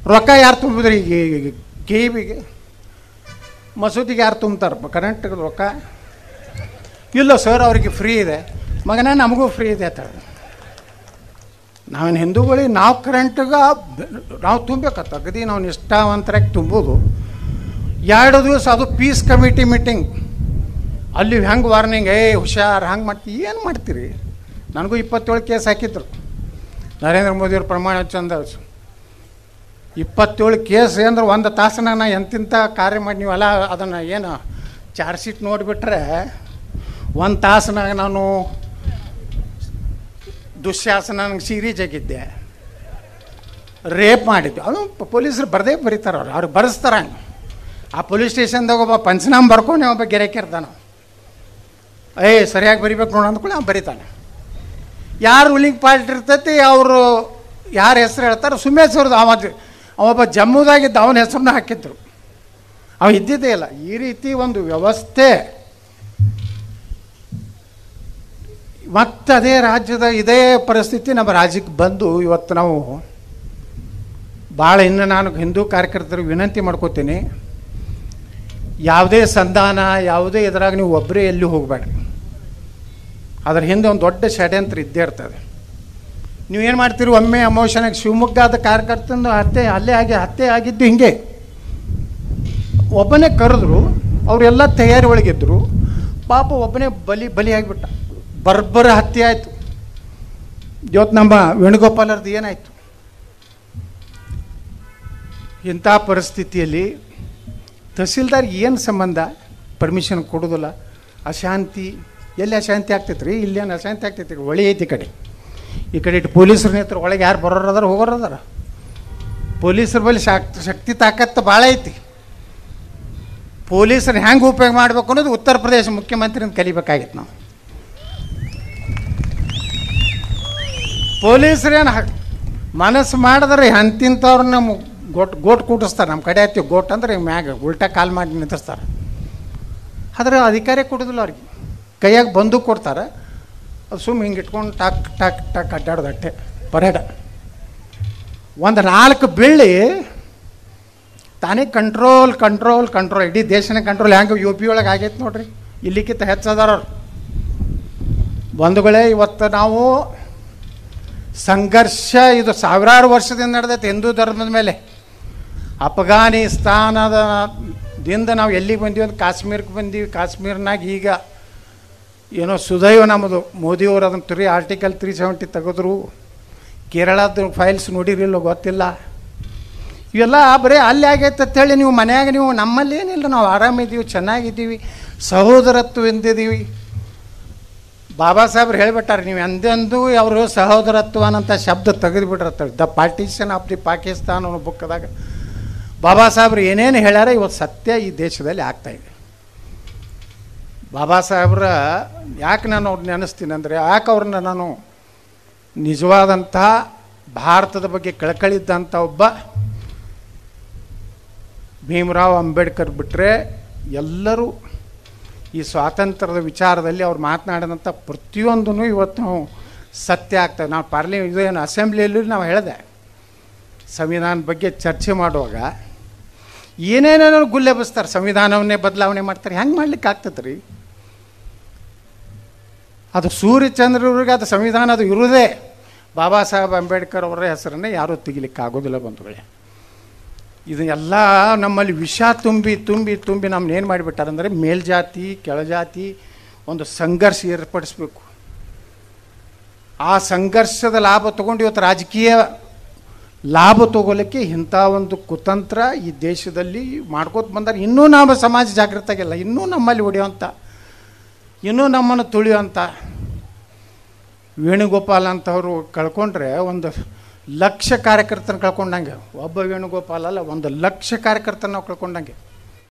ರೊಕ್ಕ ಯಾರು ತುಂಬಿದ್ರಿ ಈಗ ಕೆ ಬಿಗೆ ಮಸೂದಿಗೆ ಯಾರು ತುಂಬ್ತಾರಪ್ಪ ಕರೆಂಟ್ ರೊಕ್ಕ ಇಲ್ಲ ಸರ್ ಅವ್ರಿಗೆ ಫ್ರೀ ಇದೆ ಮಗನ ನಮಗೂ ಫ್ರೀ ಇದೆ ಅಂತ ನಾವೇನು ಹಿಂದೂಗಳಿಗೆ ನಾವು ಕರೆಂಟ್ಗೆ ನಾವು ತುಂಬಬೇಕತ್ತ ಅಗದಿ ನಾವು ನಿಷ್ಠಾವಂತರಾಗಿ ತುಂಬೋದು ಎರಡು ದಿವಸ ಅದು ಪೀಸ್ ಕಮಿಟಿ ಮೀಟಿಂಗ್ ಅಲ್ಲಿ ಹೆಂಗೆ ವಾರ್ನಿಂಗ್ ಏ ಹುಷಾರ್ ಹಂಗೆ ಮಾಡ್ತೀವಿ ಏನು ಮಾಡ್ತೀರಿ ನನಗೂ ಇಪ್ಪತ್ತೇಳು ಕೇಸ್ ಹಾಕಿದ್ರು ನರೇಂದ್ರ ಮೋದಿಯವ್ರ ಪ್ರಮಾಣ ಚಂದ ಇಪ್ಪತ್ತೇಳು ಕೇಸ್ ಅಂದ್ರೆ ಒಂದು ತಾಸನಾಗ ನಾ ಎಂತಿಂಥ ಕಾರ್ಯ ಮಾಡಿ ನೀವೆಲ್ಲ ಅದನ್ನು ಏನು ಚಾರ್ಜ್ ಶೀಟ್ ನೋಡಿಬಿಟ್ರೆ ಒಂದು ತಾಸನಾಗ ನಾನು ದುಶ್ಯಾಸನ ನನಗೆ ಸೀರೆ ಜಗಿದ್ದೆ ರೇಪ್ ಮಾಡಿದ್ದು ಅದು ಪ- ಪೊಲೀಸರು ಬರದೇ ಬರೀತಾರೆ ಅವ್ರು ಅವ್ರು ಬರೆಸ್ತಾರೆ ಹಂಗೆ ಆ ಪೊಲೀಸ್ ಸ್ಟೇಷನ್ದಾಗ ಒಬ್ಬ ಪಂಚನಾಮ ಬರ್ಕೊಂಡು ಒಬ್ಬ ಗೆರೆಕೆ ಇರ್ತಾನೆ ಏ ಸರಿಯಾಗಿ ಬರಿಬೇಕು ನೋಡು ಅಂದ್ಕೊಳ್ಳಿ ಅವ್ನು ಬರೀತಾನೆ ಯಾರು ರೂಲಿಂಗ್ ಪಾರ್ಟಿ ಇರ್ತೈತಿ ಅವರು ಯಾರ ಹೆಸರು ಹೇಳ್ತಾರೆ ಸುಮೇಶ್ ಅವ್ರದ್ದು ಅವ ಅವೊಬ್ಬ ಜಮ್ಮುದಾಗಿದ್ದ ಅವನ ಹೆಸರನ್ನ ಹಾಕಿದ್ರು ಅವ ಇದ್ದಿದ್ದೇ ಇಲ್ಲ ಈ ರೀತಿ ಒಂದು ವ್ಯವಸ್ಥೆ ಮತ್ತೆ ಅದೇ ರಾಜ್ಯದ ಇದೇ ಪರಿಸ್ಥಿತಿ ನಮ್ಮ ರಾಜ್ಯಕ್ಕೆ ಬಂದು ಇವತ್ತು ನಾವು ಭಾಳ ಇನ್ನು ನಾನು ಹಿಂದೂ ಕಾರ್ಯಕರ್ತರಿಗೆ ವಿನಂತಿ ಮಾಡ್ಕೋತೀನಿ ಯಾವುದೇ ಸಂಧಾನ ಯಾವುದೇ ಇದ್ರಾಗ ನೀವು ಒಬ್ಬರೇ ಎಲ್ಲಿ ಹೋಗಬೇಡ್ರಿ ಅದ್ರ ಹಿಂದೆ ಒಂದು ದೊಡ್ಡ ಷಡ್ಯಂತ್ರ ಇದ್ದೇ ಇರ್ತದೆ ನೀವೇನು ಮಾಡ್ತೀರಿ ಒಮ್ಮೆ ಅಮೋಷನಾಗಿ ಶಿವಮೊಗ್ಗದ ಕಾರ್ಯಕರ್ತಂದು ಹತ್ಯೆ ಅಲ್ಲೇ ಆಗಿ ಹತ್ಯೆ ಆಗಿದ್ದು ಹಿಂಗೆ ಒಬ್ಬನೇ ಕರೆದ್ರು ಅವರೆಲ್ಲ ತಯಾರಿ ಒಳಗಿದ್ರು ಪಾಪ ಒಬ್ಬನೇ ಬಲಿ ಬಲಿ ಆಗಿಬಿಟ್ಟ ಬರ್ಬರ ಹತ್ಯೆ ಆಯಿತು ಇವತ್ತು ನಮ್ಮ ವೇಣುಗೋಪಾಲರದ್ದು ಏನಾಯಿತು ಇಂಥ ಪರಿಸ್ಥಿತಿಯಲ್ಲಿ ತಹಸೀಲ್ದಾರ್ ಏನು ಸಂಬಂಧ ಪರ್ಮಿಷನ್ ಕೊಡೋದಿಲ್ಲ ಅಶಾಂತಿ ಎಲ್ಲಿ ಅಶಾಂತಿ ಆಗ್ತೈತೆ ರೀ ಇಲ್ಲೇನು ಅಶಾಂತಿ ಆಗ್ತೈತಿ ರೀ ಒಳಿ ಐತಿ ಈ ಕಡೆ ಈ ಕಡೆ ಇಟ್ಟು ಪೊಲೀಸರ ನೇತ್ರ ಒಳಗೆ ಯಾರು ಬರೋರು ಅದಾರ ಹೋಗೋರು ಅದಾರ ಪೊಲೀಸರ ಬಳಿ ಶಾಕ್ ಶಕ್ತಿ ತಾಕತ್ತು ಭಾಳ ಐತಿ ಪೊಲೀಸರು ಹೆಂಗೆ ಉಪಯೋಗ ಮಾಡಬೇಕು ಅನ್ನೋದು ಉತ್ತರ ಪ್ರದೇಶ ಮುಖ್ಯಮಂತ್ರಿಯಿಂದ ಕಲಿಬೇಕಾಗಿತ್ತು ನಾವು ಪೊಲೀಸರೇನು ಮನಸ್ಸು ಮಾಡಿದ್ರೆ ಅಂತಿಂಥವ್ರನ್ನ ಗೋಟ್ ಗೋಟ್ ಕೂಡಿಸ್ತಾರೆ ನಮ್ಮ ಕಡೆ ಆಯ್ತೀವಿ ಗೋಟ್ ಅಂದ್ರೆ ಹಿಂಗ್ ಮ್ಯಾಗ ಉಲ್ಟಾ ಕಾಲು ಮಾಡಿ ನಿಂತಿರ್ತಾರೆ ಆದ್ರೆ ಅಧಿಕಾರ ಕೊಡೋದಿಲ್ಲ ಅವ್ರಿಗೆ ಕೈಯಾಗ ಬಂದು ಕೊಡ್ತಾರೆ ಅದು ಸುಮ್ಮನೆ ಹಿಂಗೆ ಇಟ್ಕೊಂಡು ಟಾಕ್ ಟಾಕ್ ಟಾಕ್ ಅಡ್ಡಾಡೋದು ಅಟ್ಟೆ ಪರೇಡ ಒಂದು ನಾಲ್ಕು ಬೆಳ್ಳಿ ತಾನೇ ಕಂಟ್ರೋಲ್ ಕಂಟ್ರೋಲ್ ಕಂಟ್ರೋಲ್ ಇಡೀ ದೇಶನ ಕಂಟ್ರೋಲ್ ಹೆಂಗೆ ಯು ಪಿ ಒಳಗೆ ಆಗೈತೆ ನೋಡ್ರಿ ಇಲ್ಲಿಕ್ಕಿಂತ ಹೆಚ್ಚದಾರ ಅವ್ರು ಬಂಧುಗಳೇ ಇವತ್ತು ನಾವು ಸಂಘರ್ಷ ಇದು ಸಾವಿರಾರು ವರ್ಷದಿಂದ ನಡೆದೈತೆ ಹಿಂದೂ ಧರ್ಮದ ಮೇಲೆ ಅಫ್ಘಾನಿಸ್ತಾನದ ದಿಂದ ನಾವು ಎಲ್ಲಿಗೆ ಬಂದೀವಿ ಅಂತ ಕಾಶ್ಮೀರಕ್ಕೆ ಬಂದೀವಿ ಕಾಶ್ಮೀರ್ನಾಗ ಈಗ ಏನೋ ಸುದೈವ ನಮ್ಮದು ಮೋದಿಯವರು ಅದನ್ನು ತ್ರೀ ಆರ್ಟಿಕಲ್ ತ್ರೀ ಸೆವೆಂಟಿ ತೆಗೆದ್ರು ಕೇರಳದ ಫೈಲ್ಸ್ ನೋಡಿರಿಲ್ಲೋ ಗೊತ್ತಿಲ್ಲ ಇವೆಲ್ಲ ಬರೀ ಅಲ್ಲಿ ಆಗೈತೆ ಅಂತೇಳಿ ನೀವು ಮನ್ಯಾಗ ನೀವು ನಮ್ಮಲ್ಲಿ ಏನಿಲ್ಲ ನಾವು ಆರಾಮಿದ್ದೀವಿ ಚೆನ್ನಾಗಿದ್ದೀವಿ ಸಹೋದರತ್ವದಿಂದಿದ್ದೀವಿ ಬಾಬಾ ಸಾಹೇಬ್ರು ಹೇಳಿಬಿಟ್ಟಾರೆ ನೀವು ಎಂದೆಂದೂ ಅವರು ಸಹೋದರತ್ವ ಅನ್ನಂಥ ಶಬ್ದ ತೆಗೆದುಬಿಟ್ರತ್ತ the partition of the Pakistan ಅನ್ನೋ ಬುಕ್ದಾಗ ಬಾಬಾ ಸಾಹೇಬ್ರು ಏನೇನು ಹೇಳ್ಯಾರ ಇವತ್ತು ಸತ್ಯ ಈ ದೇಶದಲ್ಲಿ ಆಗ್ತಾಯಿದೆ ಬಾಬಾ ಸಾಹೇಬ್ರ ಯಾಕೆ ನಾನು ಅವ್ರು ನೆನೆಸ್ತೀನಿ ಅಂದರೆ ಯಾಕೆ ಅವ್ರನ್ನ ನಾನು ನಿಜವಾದಂಥ ಭಾರತದ ಬಗ್ಗೆ ಕಳಕಳಿದ್ದಂಥ ಒಬ್ಬ ಭೀಮರಾವ್ ಅಂಬೇಡ್ಕರ್ ಬಿಟ್ಟರೆ ಎಲ್ಲರೂ ಈ ಸ್ವಾತಂತ್ರ್ಯದ ವಿಚಾರದಲ್ಲಿ ಅವ್ರು ಮಾತನಾಡಿದಂಥ ಪ್ರತಿಯೊಂದೂ ಇವತ್ತು ನಾವು ಸತ್ಯ ಆಗ್ತದೆ ನಾವು ಪಾರ್ಲಿ ಇದು ಏನು ಅಸೆಂಬ್ಲಿಯಲ್ಲಿ ನಾವು ಹೇಳಿದೆ ಸಂವಿಧಾನದ ಬಗ್ಗೆ ಚರ್ಚೆ ಮಾಡುವಾಗ ಏನೇನೇನೋ ಗುಲ್ಲೆ ಬಸ್ತಾರೆ ಸಂವಿಧಾನವನ್ನೇ ಬದಲಾವಣೆ ಮಾಡ್ತಾರೆ ಹೆಂಗೆ ಮಾಡ್ಲಿಕ್ಕೆ ಆಗ್ತದೆ ರೀ ಅದು ಸೂರ್ಯಚಂದ್ರವ್ರಿಗೆ ಅದು ಸಂವಿಧಾನ ಅದು ಇರುವುದೇ ಬಾಬಾ ಸಾಹೇಬ್ ಅಂಬೇಡ್ಕರ್ ಅವರ ಹೆಸರನ್ನೇ ಯಾರೂ ತೆಗಿಲಿಕ್ಕೆ ಆಗೋದಿಲ್ಲ ಬಂಧುಗಳೇ ಇದನ್ನೆಲ್ಲ ನಮ್ಮಲ್ಲಿ ವಿಷ ತುಂಬಿ ತುಂಬಿ ತುಂಬಿ ನಮ್ಮನ್ನ ಏನು ಮಾಡಿಬಿಟ್ಟಾರೆ ಅಂದರೆ ಮೇಲ್ಜಾತಿ ಕೆಳಜಾತಿ ಒಂದು ಸಂಘರ್ಷ ಏರ್ಪಡಿಸ್ಬೇಕು ಆ ಸಂಘರ್ಷದ ಲಾಭ ತಗೊಂಡು ಇವತ್ತು ರಾಜಕೀಯ ಲಾಭ ತಗೋಲಿಕ್ಕೆ ಇಂಥ ಒಂದು ಕುತಂತ್ರ ಈ ದೇಶದಲ್ಲಿ ಮಾಡ್ಕೋತ ಬಂದಾರೆ ಇನ್ನೂ ನಾವು ಸಮಾಜ ಜಾಗೃತ ಆಗಿಲ್ಲ ಇನ್ನೂ ನಮ್ಮಲ್ಲಿ ಹೊಡೆಯುವಂಥ ಇನ್ನೂ ನಮ್ಮನ್ನು ತುಳಿಯುವಂಥ ವೇಣುಗೋಪಾಲ್ ಅಂತವರು ಕಳ್ಕೊಂಡ್ರೆ ಒಂದು ಲಕ್ಷ ಕಾರ್ಯಕರ್ತನ ಕಳ್ಕೊಂಡಂಗೆ ಒಬ್ಬ ವೇಣುಗೋಪಾಲ್ ಅಲ್ಲ ಒಂದು ಲಕ್ಷ ಕಾರ್ಯಕರ್ತನ ನಾವು ಕಳ್ಕೊಂಡಂಗೆ